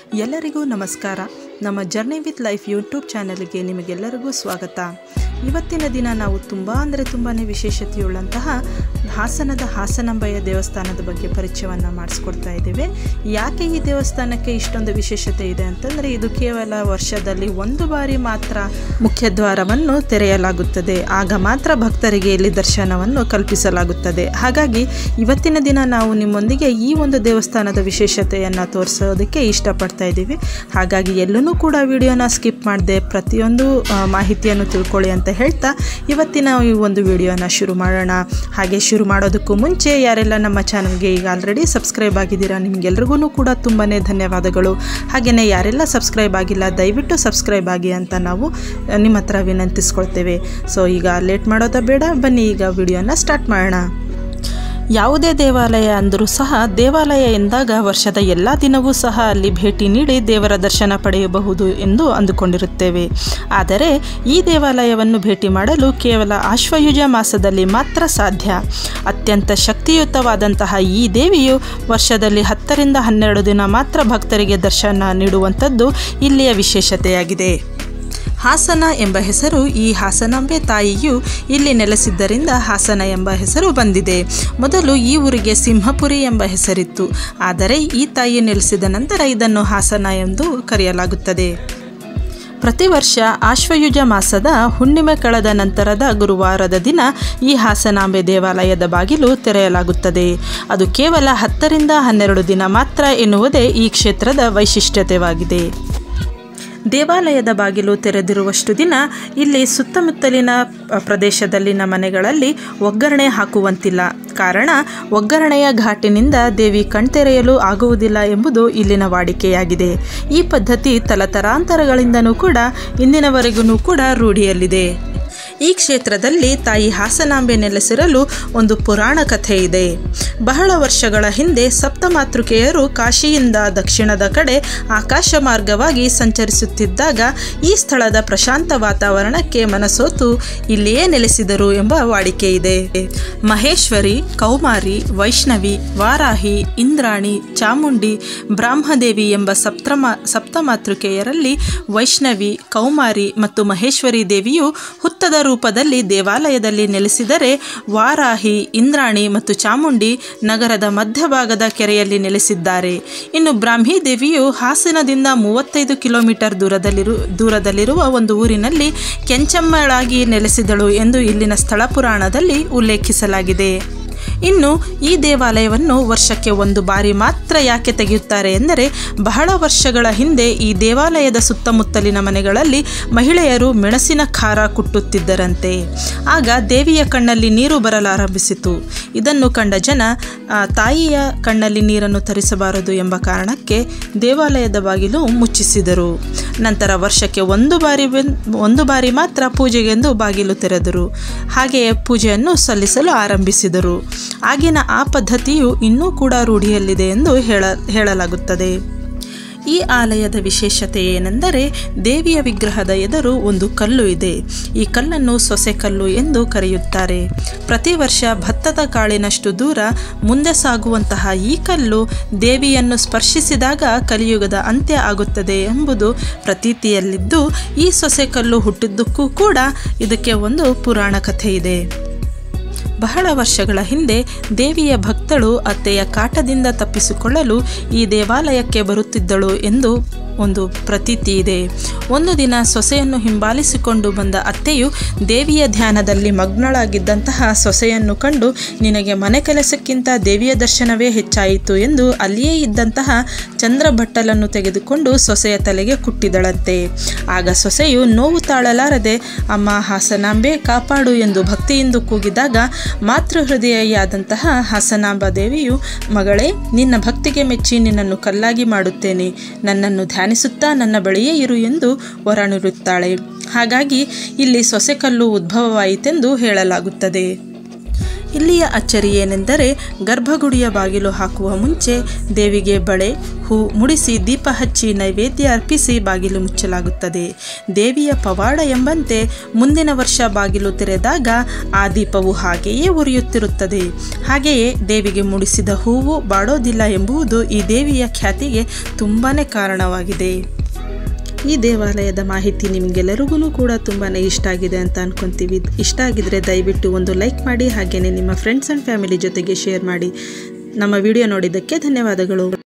ಎಲ್ಲರಿಗೂ ನಮಸ್ಕಾರ ನಮ್ಮ ಜರ್ನಿ ವಿತ್ ಲೈಫ್ ಯೂಟ್ಯೂಬ್ ಚಾನಲ್ಗೆ ನಿಮಗೆಲ್ಲರಿಗೂ ಸ್ವಾಗತ ಇವತ್ತಿನ ದಿನ ನಾವು ತುಂಬ ಅಂದರೆ ತುಂಬಾ ವಿಶೇಷತೆಯುಳ್ಳಂತಹ ಹಾಸನದ ಹಾಸನಾಂಬೆಯ ದೇವಸ್ಥಾನದ ಬಗ್ಗೆ ಪರಿಚಯವನ್ನು ಮಾಡಿಸ್ಕೊಡ್ತಾ ಇದ್ದೇವೆ ಯಾಕೆ ಈ ದೇವಸ್ಥಾನಕ್ಕೆ ಇಷ್ಟೊಂದು ವಿಶೇಷತೆ ಇದೆ ಅಂತಂದರೆ ಇದು ಕೇವಲ ವರ್ಷದಲ್ಲಿ ಒಂದು ಬಾರಿ ಮಾತ್ರ ಮುಖ್ಯ ದ್ವಾರವನ್ನು ತೆರೆಯಲಾಗುತ್ತದೆ ಆಗ ಮಾತ್ರ ಭಕ್ತರಿಗೆ ಇಲ್ಲಿ ದರ್ಶನವನ್ನು ಕಲ್ಪಿಸಲಾಗುತ್ತದೆ ಹಾಗಾಗಿ ಇವತ್ತಿನ ದಿನ ನಾವು ನಿಮ್ಮೊಂದಿಗೆ ಈ ಒಂದು ದೇವಸ್ಥಾನದ ವಿಶೇಷತೆಯನ್ನು ತೋರಿಸೋದಕ್ಕೆ ಇಷ್ಟಪಡ್ತಾ ಇದ್ದೀವಿ ಹಾಗಾಗಿ ಎಲ್ಲೂ ಕೂಡ ವಿಡಿಯೋನ ಸ್ಕಿಪ್ ಮಾಡದೆ ಪ್ರತಿಯೊಂದು ಆ, ಮಾಹಿತಿಯನ್ನು ತಿಳ್ಕೊಳ್ಳಿ ಅಂತ ಹೇಳ್ತಾ ಇವತ್ತಿನ ಈ ಒಂದು ವಿಡಿಯೋನ ಶುರು ಮಾಡೋಣ ಹಾಗೆ ಶುರು ಮಾಡೋದಕ್ಕೂ ಮುಂಚೆ ಯಾರೆಲ್ಲ ನಮ್ಮ ಚಾನಲ್ಗೆ ಈಗ ಆಲ್ರೆಡಿ ಸಬ್ಸ್ಕ್ರೈಬ್ ಆಗಿದ್ದೀರಾ ನಿಮಗೆಲ್ರಿಗೂ ಕೂಡ ತುಂಬಾ ಧನ್ಯವಾದಗಳು ಹಾಗೆಯೇ ಯಾರೆಲ್ಲ ಸಬ್ಸ್ಕ್ರೈಬ್ ಆಗಿಲ್ಲ ದಯವಿಟ್ಟು ಸಬ್ಸ್ಕ್ರೈಬ್ ಆಗಿ ಅಂತ ನಾವು ಆ, ನಿಮ್ಮ ಹತ್ರ ವಿನಂತಿಸ್ಕೊಳ್ತೇವೆ ಸೊ ಈಗ ಲೇಟ್ ಮಾಡೋದ ಬೇಡ ಬನ್ನಿ ಈಗ ವಿಡಿಯೋನ ಸ್ಟಾರ್ಟ್ ಮಾಡೋಣ ಯಾವುದೇ ದೇವಾಲಯ ಅಂದರೂ ಸಹ ದೇವಾಲಯ ಎಂದಾಗ ವರ್ಷದ ಎಲ್ಲ ದಿನವೂ ಸಹ ಅಲ್ಲಿ ಭೇಟಿ ನೀಡಿ ದೇವರ ದರ್ಶನ ಪಡೆಯಬಹುದು ಎಂದು ಅಂದುಕೊಂಡಿರುತ್ತೇವೆ ಆದರೆ ಈ ದೇವಾಲಯವನ್ನು ಭೇಟಿ ಮಾಡಲು ಕೇವಲ ಆಶ್ವಯುಜ ಮಾಸದಲ್ಲಿ ಮಾತ್ರ ಸಾಧ್ಯ ಅತ್ಯಂತ ಶಕ್ತಿಯುತವಾದಂತಹ ಈ ದೇವಿಯು ವರ್ಷದಲ್ಲಿ ಹತ್ತರಿಂದ ಹನ್ನೆರಡು ದಿನ ಮಾತ್ರ ಭಕ್ತರಿಗೆ ದರ್ಶನ ನೀಡುವಂಥದ್ದು ಇಲ್ಲಿಯ ವಿಶೇಷತೆಯಾಗಿದೆ ಹಾಸನ ಎಂಬ ಹೆಸರು ಈ ಹಾಸನಾಂಬೆ ತಾಯಿಯು ಇಲ್ಲಿ ನೆಲೆಸಿದ್ದರಿಂದ ಹಾಸನ ಎಂಬ ಹೆಸರು ಬಂದಿದೆ ಮೊದಲು ಈ ಊರಿಗೆ ಸಿಂಹಪುರಿ ಎಂಬ ಹೆಸರಿತ್ತು ಆದರೆ ಈ ತಾಯಿ ನೆಲೆಸಿದ ನಂತರ ಇದನ್ನು ಹಾಸನ ಎಂದು ಕರೆಯಲಾಗುತ್ತದೆ ಪ್ರತಿ ವರ್ಷ ಆಶ್ವಯುಜ ಮಾಸದ ಹುಣ್ಣಿಮೆ ಕಳೆದ ನಂತರದ ಗುರುವಾರದ ದಿನ ಈ ಹಾಸನಾಂಬೆ ದೇವಾಲಯದ ಬಾಗಿಲು ತೆರೆಯಲಾಗುತ್ತದೆ ಅದು ಕೇವಲ ಹತ್ತರಿಂದ ಹನ್ನೆರಡು ದಿನ ಮಾತ್ರ ಎನ್ನುವುದೇ ಈ ಕ್ಷೇತ್ರದ ವೈಶಿಷ್ಟ್ಯತೆಯಾಗಿದೆ ದೇವಾಲಯದ ಬಾಗಿಲು ತೆರೆದಿರುವಷ್ಟು ದಿನ ಇಲ್ಲಿ ಸುತ್ತಮುತ್ತಲಿನ ಅ, ಪ್ರದೇಶದಲ್ಲಿನ ಮನೆಗಳಲ್ಲಿ ಒಗ್ಗರಣೆ ಹಾಕುವಂತಿಲ್ಲ ಕಾರಣ ಒಗ್ಗರಣೆಯ ಘಾಟಿನಿಂದ ದೇವಿ ಕಣ್ತೆರೆಯಲು ಆಗುವುದಿಲ್ಲ ಎಂಬುದು ಇಲ್ಲಿನ ವಾಡಿಕೆಯಾಗಿದೆ ಈ ಪದ್ಧತಿ ತಲತರಾಂತರಗಳಿಂದನೂ ಕೂಡ ಇಂದಿನವರೆಗೂ ಕೂಡ ರೂಢಿಯಲ್ಲಿದೆ ಈ ಕ್ಷೇತ್ರದಲ್ಲಿ ತಾಯಿ ಹಾಸನಾಂಬೆ ನೆಲೆಸಿರಲು ಒಂದು ಪುರಾಣ ಕಥೆ ಇದೆ ಬಹಳ ವರ್ಷಗಳ ಹಿಂದೆ ಸಪ್ತಮಾತೃಕೆಯರು ಕಾಶಿಯಿಂದ ದಕ್ಷಿಣದ ಕಡೆ ಆಕಾಶ ಮಾರ್ಗವಾಗಿ ಸಂಚರಿಸುತ್ತಿದ್ದಾಗ ಈ ಸ್ಥಳದ ಪ್ರಶಾಂತ ವಾತಾವರಣಕ್ಕೆ ಮನಸೋತು ಇಲ್ಲಿಯೇ ನೆಲೆಸಿದರು ಎಂಬ ವಾಡಿಕೆ ಇದೆ ಮಹೇಶ್ವರಿ ಕೌಮಾರಿ ವೈಷ್ಣವಿ ವಾರಾಹಿ ಇಂದ್ರಾಣಿ ಚಾಮುಂಡಿ ಬ್ರಾಹ್ಮದೇವಿ ಎಂಬ ಸಪ್ತಮ ಸಪ್ತಮಾತೃಕೆಯರಲ್ಲಿ ವೈಷ್ಣವಿ ಕೌಮಾರಿ ಮತ್ತು ಮಹೇಶ್ವರಿ ದೇವಿಯು ಹುತ್ತದ ರೂಪದಲ್ಲಿ ದೇವಾಲಯದಲ್ಲಿ ನೆಲೆಸಿದರೆ ವಾರಾಹಿ ಇಂದ್ರಾಣಿ ಮತ್ತು ಚಾಮುಂಡಿ ನಗರದ ಮಧ್ಯಭಾಗದ ಕೆರೆಯಲ್ಲಿ ನೆಲೆಸಿದ್ದಾರೆ ಇನ್ನು ಬ್ರಾಹ್ಮಿ ದೇವಿಯು ಹಾಸನದಿಂದ ಮೂವತ್ತೈದು ಕಿಲೋಮೀಟರ್ ದೂರದಲ್ಲಿರು ದೂರದಲ್ಲಿರುವ ಒಂದು ಊರಿನಲ್ಲಿ ಕೆಂಚಮ್ಮಳಾಗಿ ನೆಲೆಸಿದಳು ಎಂದು ಇಲ್ಲಿನ ಸ್ಥಳ ಪುರಾಣದಲ್ಲಿ ಉಲ್ಲೇಖಿಸಲಾಗಿದೆ ಇನ್ನು ಈ ದೇವಾಲಯವನ್ನು ವರ್ಷಕ್ಕೆ ಒಂದು ಬಾರಿ ಮಾತ್ರ ಯಾಕೆ ತೆಗೆಯುತ್ತಾರೆ ಎಂದರೆ ಬಹಳ ವರ್ಷಗಳ ಹಿಂದೆ ಈ ದೇವಾಲಯದ ಸುತ್ತಮುತ್ತಲಿನ ಮನೆಗಳಲ್ಲಿ ಮಹಿಳೆಯರು ಮೆಣಸಿನ ಖಾರ ಕುಟ್ಟುತ್ತಿದ್ದರಂತೆ ಆಗ ದೇವಿಯ ಕಣ್ಣಲ್ಲಿ ನೀರು ಬರಲಾರಂಭಿಸಿತು ಇದನ್ನು ಕಂಡ ಜನ ಆ, ತಾಯಿಯ ಕಣ್ಣಲ್ಲಿ ನೀರನ್ನು ತರಿಸಬಾರದು ಎಂಬ ಕಾರಣಕ್ಕೆ ದೇವಾಲಯದ ಬಾಗಿಲು ಮುಚ್ಚಿಸಿದರು ನಂತರ ವರ್ಷಕ್ಕೆ ಒಂದು ಬಾರಿ ಬೆನ್- ಒಂದು ಬಾರಿ ಮಾತ್ರ ಪೂಜೆಗೆಂದು ಬಾಗಿಲು ತೆರೆದರು ಹಾಗೆಯೇ ಪೂಜೆಯನ್ನು ಸಲ್ಲಿಸಲು ಆರಂಭಿಸಿದರು ಆಗಿನ ಆ ಪದ್ಧತಿಯು ಇನ್ನೂ ಕೂಡ ರೂಢಿಯಲ್ಲಿದೆ ಎಂದು ಹೇಳ ಹೇಳಲಾಗುತ್ತದೆ ಈ ಆಲಯದ ವಿಶೇಷತೆ ಏನೆಂದರೆ ದೇವಿಯ ವಿಗ್ರಹದ ಎದುರು ಒಂದು ಕಲ್ಲು ಇದೆ ಈ ಕಲ್ಲನ್ನು ಸೊಸೆಕಲ್ಲು ಎಂದು ಕರೆಯುತ್ತಾರೆ ಪ್ರತಿ ವರ್ಷ ಭತ್ತದ ಕಾಳಿನಷ್ಟು ದೂರ ಮುಂದೆ ಸಾಗುವಂತಹ ಈ ಕಲ್ಲು ದೇವಿಯನ್ನು ಸ್ಪರ್ಶಿಸಿದಾಗ ಕಲಿಯುಗದ ಅಂತ್ಯ ಆಗುತ್ತದೆ ಎಂಬುದು ಪ್ರತೀತಿಯಲ್ಲಿದ್ದು ಈ ಸೊಸೆಕಲ್ಲು ಹುಟ್ಟಿದ್ದಕ್ಕೂ ಕೂಡ ಇದಕ್ಕೆ ಒಂದು ಪುರಾಣ ಕಥೆ ಇದೆ ಬಹಳ ವರ್ಷಗಳ ಹಿಂದೆ ದೇವಿಯ ಭಕ್ತಳು ಅತ್ತೆಯ ಕಾಟದಿಂದ ತಪ್ಪಿಸಿಕೊಳ್ಳಲು ಈ ದೇವಾಲಯಕ್ಕೆ ಬರುತ್ತಿದ್ದಳು ಎಂದು ಒಂದು ಪ್ರತೀತಿ ಇದೆ ಒಂದು ದಿನ ಸೊಸೆಯನ್ನು ಹಿಂಬಾಲಿಸಿಕೊಂಡು ಬಂದ ಅತ್ತೆಯು ದೇವಿಯ ಧ್ಯಾನದಲ್ಲಿ ಮಗ್ನಳಾಗಿದ್ದಂತಹ ಸೊಸೆಯನ್ನು ಕಂಡು ನಿನಗೆ ಮನೆ ಕೆಲಸಕ್ಕಿಂತ ದೇವಿಯ ದರ್ಶನವೇ ಹೆಚ್ಚಾಯಿತು ಎಂದು ಅಲ್ಲಿಯೇ ಇದ್ದಂತಹ ಚಂದ್ರಭಟ್ಟಲನ್ನು ತೆಗೆದುಕೊಂಡು ಸೊಸೆಯ ತಲೆಗೆ ಕುಟ್ಟಿದಳಂತೆ ಆಗ ಸೊಸೆಯು ನೋವು ತಾಳಲಾರದೆ ಅಮ್ಮ ಹಾಸನಾಂಬೆ ಕಾಪಾಡು ಎಂದು ಭಕ್ತಿಯಿಂದ ಕೂಗಿದಾಗ ಮಾತೃಹೃದಯಿಯಾದಂತಹ ಹಾಸನಾಂಬ ದೇವಿಯು ಮಗಳೇ ನಿನ್ನ ಭಕ್ತಿಗೆ ಮೆಚ್ಚಿ ನಿನ್ನನ್ನು ಕಲ್ಲಾಗಿ ಮಾಡುತ್ತೇನೆ ನನ್ನನ್ನು ಧ್ಯಾನಿಸುತ್ತಾ ನನ್ನ ಬಳಿಯೇ ಇರು ಎಂದು ವರ ನೀಡುತ್ತಾಳೆ ಹಾಗಾಗಿ ಇಲ್ಲಿ ಸೊಸೆಕಲ್ಲು ಉದ್ಭವವಾಯಿತೆಂದು ಹೇಳಲಾಗುತ್ತದೆ ಇಲ್ಲಿಯ ಅಚ್ಚರಿ ಏನೆಂದರೆ ಗರ್ಭಗುಡಿಯ ಬಾಗಿಲು ಹಾಕುವ ಮುಂಚೆ ದೇವಿಗೆ ಬಳೆ ಹೂ ಮುಡಿಸಿ ದೀಪ ಹಚ್ಚಿ ನೈವೇದ್ಯ ಅರ್ಪಿಸಿ ಬಾಗಿಲು ಮುಚ್ಚಲಾಗುತ್ತದೆ ದೇವಿಯ ಪವಾಡ ಎಂಬಂತೆ ಮುಂದಿನ ವರ್ಷ ಬಾಗಿಲು ತೆರೆದಾಗ ಆ ದೀಪವು ಹಾಗೆಯೇ ಉರಿಯುತ್ತಿರುತ್ತದೆ ಹಾಗೆಯೇ ದೇವಿಗೆ ಮುಡಿಸಿದ ಹೂವು ಬಾಡೋದಿಲ್ಲ ಎಂಬುದು ಈ ದೇವಿಯ ಖ್ಯಾತಿಗೆ ತುಂಬಾ ಕಾರಣವಾಗಿದೆ ಈ ದೇವಾಲಯದ ಮಾಹಿತಿ ನಿಮಗೆಲ್ಲರಿಗೂ ಕೂಡ ತುಂಬಾ ಇಷ್ಟ ಆಗಿದೆ ಅಂತ ಅನ್ಕೊಂತೀವಿ ಇಷ್ಟ ಆಗಿದ್ರೆ ದಯವಿಟ್ಟು ಒಂದು ಲೈಕ್ ಮಾಡಿ ಹಾಗೆಯೇ ನಿಮ್ಮ ಫ್ರೆಂಡ್ಸ್ ಆ್ಯಂಡ್ ಫ್ಯಾಮಿಲಿ ಜೊತೆಗೆ ಶೇರ್ ಮಾಡಿ ನಮ್ಮ ವಿಡಿಯೋ ನೋಡಿದ್ದಕ್ಕೆ ಧನ್ಯವಾದಗಳು